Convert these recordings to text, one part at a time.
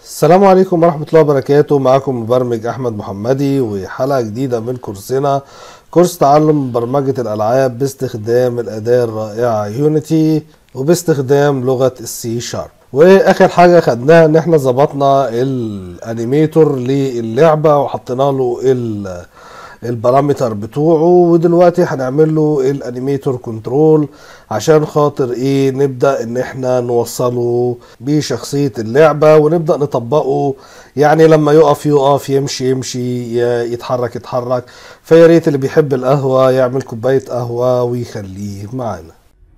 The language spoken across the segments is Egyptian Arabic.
السلام عليكم ورحمة الله وبركاته معكم مبرمج أحمد محمدي وحلقة جديدة من كورسنا كورس تعلم برمجة الألعاب باستخدام الأداة الرائعة يونيتي وباستخدام لغة السي شارب واخر حاجه خدناها ان احنا ظبطنا الانيميتور للعبه وحطينا له ال- البارامتر بتوعه ودلوقتي هنعمل له الانيميتور كنترول عشان خاطر ايه نبدا ان احنا نوصله بشخصيه اللعبه ونبدا نطبقه يعني لما يقف يقف يمشي يمشي ي- يتحرك يتحرك فيا ريت اللي بيحب القهوه يعمل كوبايه قهوه ويخليه معانا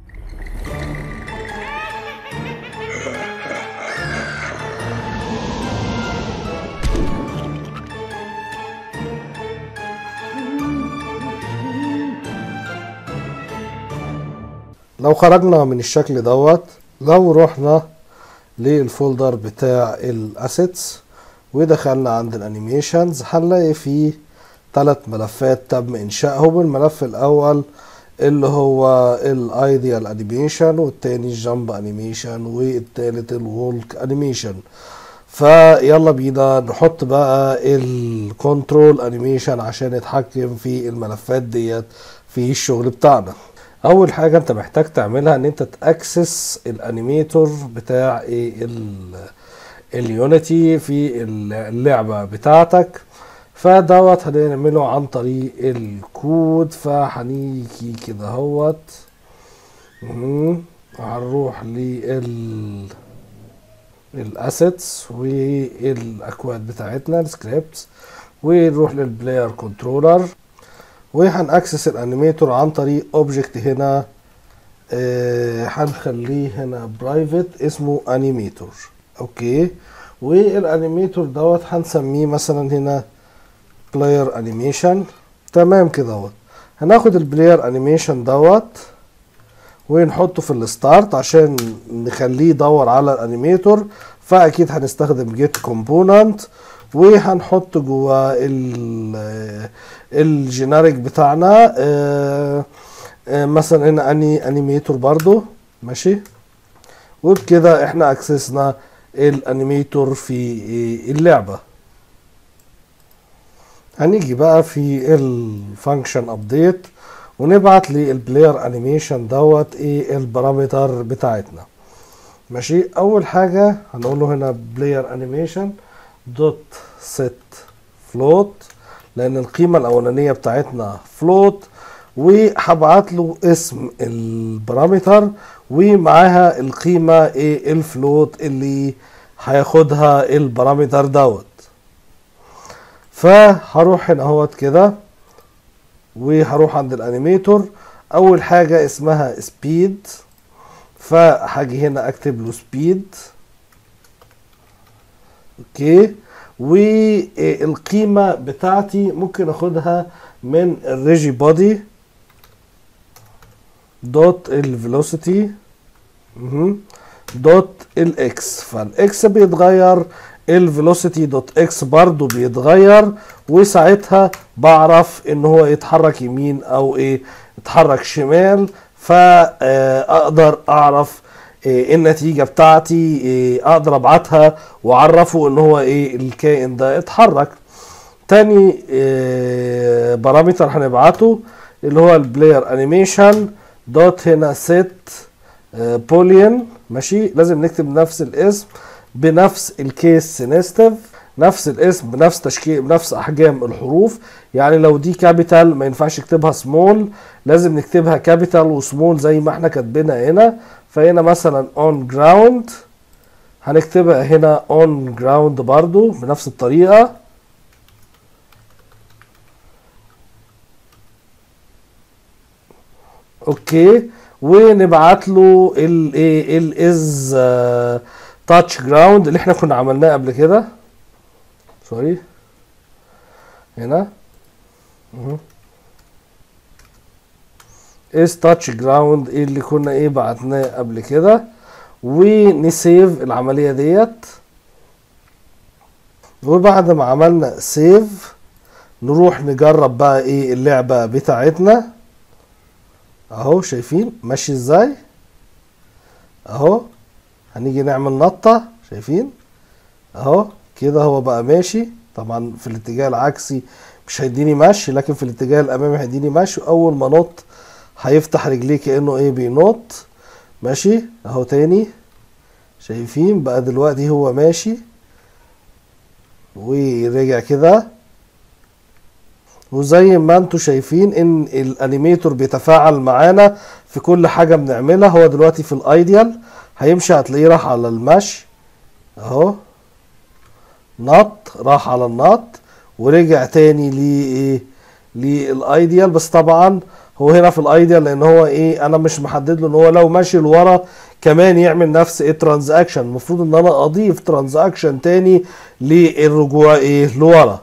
لو خرجنا من الشكل دوت لو رحنا للفولدر بتاع الاسيتس ودخلنا عند الانيميشنز هنلاقي فيه ثلاث ملفات تم انشائهم الملف الاول اللي هو الايديال انيميشن والتاني الجامب انيميشن والتالت الولك انيميشن فيلا بينا نحط بقى الكنترول انيميشن عشان نتحكم في الملفات ديت في الشغل بتاعنا اول حاجه انت محتاج تعملها ان انت تاكسس الانيميتور بتاع ايه ال- اليونيتي في اللعبه بتاعتك فدوت هنعمله عن طريق الكود فهنيجي كده اهوت مهم. هنروح لل الاسيتس والاكواد بتاعتنا السكريبتس ونروح للبلاير كنترولر وهنأكسس الانيميتور عن طريق اوبجكت هنا آه، هنخليه هنا برايفت اسمه انيميتور اوكي والانيميتور دوت هنسميه مثلا هنا بلاير انيميشن تمام كده اهوت هناخد البلاير انيميشن دوت ونحطه في الستارت عشان نخليه يدور على الانيميتور فاكيد هنستخدم جيت كومبوننت وهنحط جواه ال- الجينيريك بتاعنا آه، آه، مثلا هنا اني انيميتور برضو ماشي وبكده احنا اكسسنا الانيميتور في اللعبه هنيجي بقى في الفانكشن ابديت ونبعت للبلاير انيميشن دوت ايه البارامتر بتاعتنا ماشي اول حاجه هنقول له هنا بلاير انيميشن دوت set float لان القيمه الاولانيه بتاعتنا float وهبعت له اسم البارامتر ومعاها القيمه ايه الفلوت اللي هياخدها البارامتر دوت فهروح هنا اهوت كده وهروح عند الانيميتور اول حاجه اسمها سبيد فهاجي هنا اكتب له سبيد اوكي والقيمه بتاعتي ممكن اخدها من الريجي بودي دوت الفيلوسيتي دوت الاكس فالاكس بيتغير الفيلوسيتي دوت اكس برضو بيتغير وساعتها بعرف ان هو يتحرك يمين او ايه يتحرك شمال فاقدر اعرف إيه النتيجة بتاعتي إيه اقدر ابعتها واعرفه ان هو ايه الكائن ده اتحرك تاني إيه بارامتر هنبعته اللي هو البلاير انيميشن دوت هنا set بوليان ماشي لازم نكتب نفس الاسم بنفس الكيس سينستيف نفس الاسم بنفس تشكيل بنفس احجام الحروف يعني لو دي كابيتال ما ينفعش نكتبها سمول لازم نكتبها كابيتال وسمول زي ما احنا كاتبينها هنا فهنا مثلا on ground هنكتبها هنا on ground برضو بنفس الطريقة اوكي ونبعت له الايه الاز تاتش جراوند اللي احنا كنا عملناه قبل كده سوري هنا از تاتش جراوند اللي كنا ايه بعتناه قبل كده ونسيف العمليه ديت وبعد ما عملنا سيف نروح نجرب بقى ايه اللعبه بتاعتنا اهو شايفين ماشي ازاي اهو هنيجي نعمل نطة شايفين اهو كده هو بقى ماشي طبعا في الاتجاه العكسي مش هيديني مشي لكن في الاتجاه الامامي هيديني مشي واول ما نط هيفتح رجليه كانه ايه بينط ماشي اهو تاني شايفين بقى دلوقتي هو ماشي ورجع كده وزي ما انتم شايفين ان الانيميتور بيتفاعل معانا في كل حاجة بنعملها هو دلوقتي في الايديال هيمشي هتلاقيه راح على المشي اهو نط راح على النط ورجع تاني لايه للايديال بس طبعا هو هنا في الايديال لان هو ايه انا مش محدد له ان هو لو ماشي لورا كمان يعمل نفس ايه ترانزاكشن المفروض ان انا اضيف ترانزاكشن تاني للرجوع ايه لورا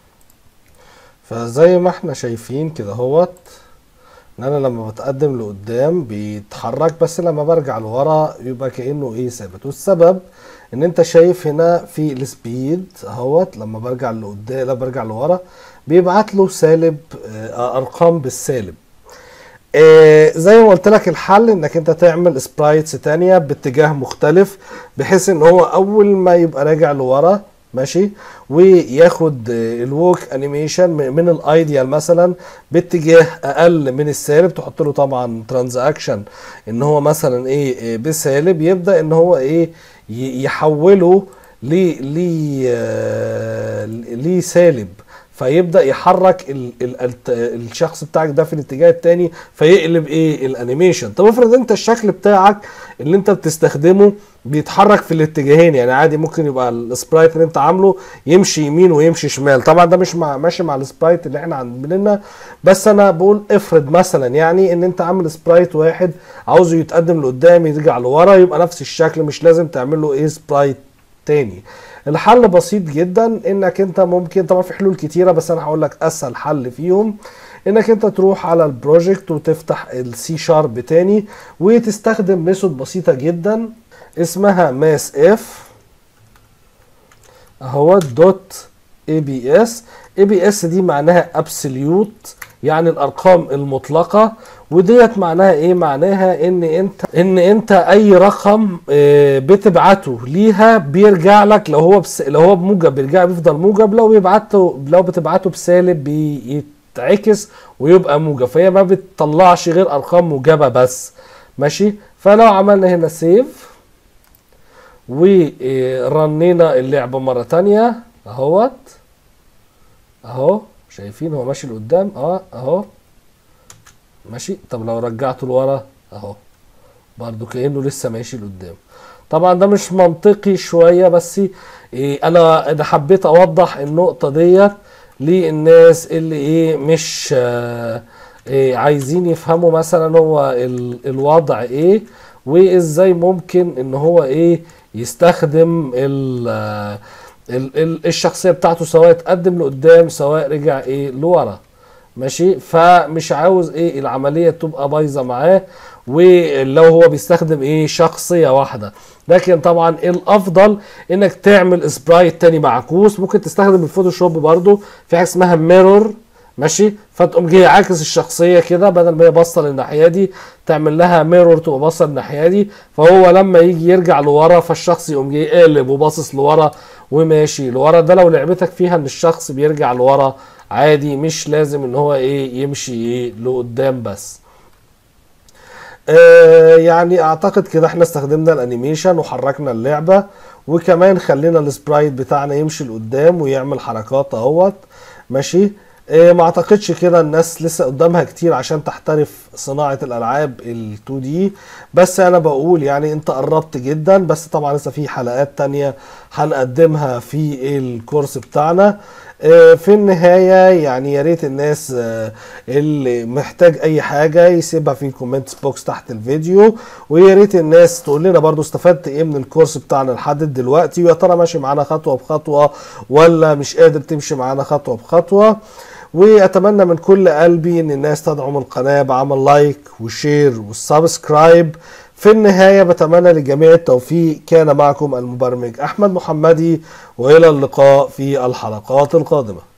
فزي ما احنا شايفين كده هوت ان انا لما بتقدم لقدام بيتحرك بس لما برجع لورا يبقى كانه ايه ثابت والسبب ان انت شايف هنا في السبيد اهوت لما برجع لقدام لا برجع لورا بيبعت له سالب آه، ارقام بالسالب آه، زي ما قلت لك الحل انك انت تعمل سبرايتس تانية باتجاه مختلف بحيث ان هو اول ما يبقى راجع لورا ماشي وياخد آه، الووك انيميشن من من الايديال مثلا باتجاه اقل من السالب تحط له طبعا ترانزاكشن ان هو مثلا ايه آه، بسالب يبدا ان هو ايه ي- يحوله ل ل آه، لسالب فيبدا يحرك ال ال ال الشخص بتاعك ده في الاتجاه التاني فيقلب ايه الانيميشن طب افرض انت الشكل بتاعك اللي انت بتستخدمه بيتحرك في الاتجاهين يعني عادي ممكن يبقى السبرايت اللي انت عامله يمشي يمين ويمشي شمال طبعا ده مش مع ماشي مع السبرايت اللي احنا عاملينها بس انا بقول افرض مثلا يعني ان انت عامل سبرايت واحد عاوزه يتقدم لقدام يرجع لورا يبقى نفس الشكل مش لازم تعمل له ايه سبرايت تاني الحل بسيط جدا انك انت ممكن طبعا في حلول كتيره بس انا هقول لك اسهل حل فيهم انك انت تروح على البروجكت وتفتح السي شارب تاني وتستخدم ميثود بسيطه جدا اسمها ماس اف اهو دوت اي بي اس اي بي اس دي معناها ابسوليوت يعني الارقام المطلقه وديت معناها ايه معناها ان انت ان انت اي رقم آه، بتبعته ليها بيرجع لك لو هو بس لو هو بموجب بيرجع بيفضل موجب لو بيبعته لو بتبعته بسالب بيتعكس ويبقى موجب فهي ما بتطلعش غير ارقام موجبه بس ماشي فلو عملنا هنا سيف ورنينا اللعبة مرة تانية اهوت اهو شايفين هو ماشي لقدام اه اهو ماشي طب لو رجعته لورا اهو برضو كأنه لسه ماشي لقدام طبعا ده مش منطقي شوية بس إيه انا انا حبيت اوضح النقطة ديت للناس اللي ايه مش آه إيه عايزين يفهموا مثلا هو ال الوضع ايه وازاي ممكن ان هو ايه يستخدم ال ال ال الشخصيه بتاعته سواء اتقدم لقدام سواء رجع ايه لورا ماشي فمش عاوز ايه العمليه تبقى بايظه معاه ولو هو بيستخدم ايه شخصيه واحده لكن طبعا الافضل انك تعمل سبرايت تاني معكوس ممكن تستخدم الفوتوشوب برضو في حاجه اسمها ميرور ماشي فتقوم جاي عاكس الشخصيه كده بدل ما هي باصه للناحيه دي تعمل لها ميرور تبقى باصه للناحيه دي فهو لما يجي يرجع لورا فالشخص يقوم جاي قالب وباصص لورا وماشي لورا ده لو لعبتك فيها ان الشخص بيرجع لورا عادي مش لازم ان هو ايه يمشي ايه لقدام بس آه يعني اعتقد كده احنا استخدمنا الانيميشن وحركنا اللعبه وكمان خلينا السبرايت بتاعنا يمشي لقدام ويعمل حركات اهوت ماشي إيه ما اعتقدش كده الناس لسه قدامها كتير عشان تحترف صناعة الالعاب ال 2 دي بس انا بقول يعني انت قربت جدا بس طبعا لسه في حلقات تانية هنقدمها في الكورس بتاعنا إيه في النهاية يعني يا ريت الناس آه، اللي محتاج اي حاجة يسيبها في الكومنت بوكس تحت الفيديو ويا ريت الناس تقول لنا برضو استفدت ايه من الكورس بتاعنا لحد دلوقتي ويا ترى ماشي معانا خطوة بخطوة ولا مش قادر تمشي معانا خطوة بخطوة واتمنى من كل قلبي ان الناس تدعم القناه بعمل لايك وشير والسبسكرايب في النهايه بتمنى للجميع التوفيق كان معكم المبرمج احمد محمدي والى اللقاء في الحلقات القادمه